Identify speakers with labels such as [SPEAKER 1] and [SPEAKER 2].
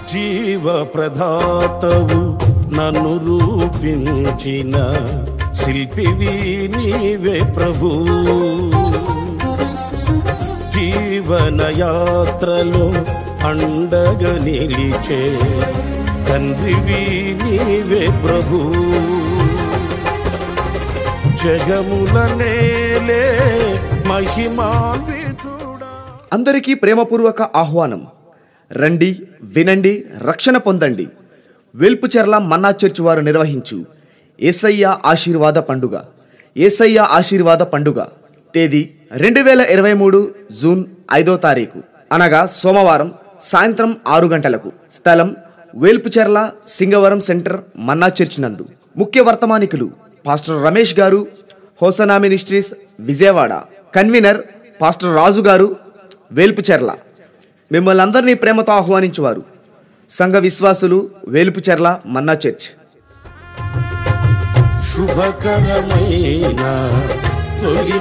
[SPEAKER 1] జీవ ప్రదాతవు నన్ను రూపించిన శిల్పివి నీవే ప్రభు జీవన యాత్రలో అండగా నిలిచే తండ్రివి నీవే ప్రభు జగముల నేలే మహిమాన్వితుడా
[SPEAKER 2] అందరికీ ప్రేమపూర్వక ఆహ్వానం రండి వినండి రక్షణ పొందండి వెల్పుచెర్ల మన్నా చర్చ్ వారు నిర్వహించు ఏసయ్య ఆశీర్వాద పండుగ ఏసయ్య ఆశీర్వాద పండుగ తేదీ రెండు వేల ఇరవై మూడు జూన్ ఐదో తారీఖు అనగా సోమవారం సాయంత్రం ఆరు గంటలకు స్థలం Velpucherla Singavaram center Manna church నందు ముఖ్య వర్తమానికులు పాస్టర్ రమేష్ గారు Hosanna ministries Vijayawada convener pastor Raju గారు వేల్పుచెర్ల మిమ్మల్ని అందరినీ ప్రేమతో ఆహ్వానించువారు సంఘ విశ్వాసులు వేల్పుచెర్ల మన్నా చర్చ్
[SPEAKER 1] శుభకరమైన తొలి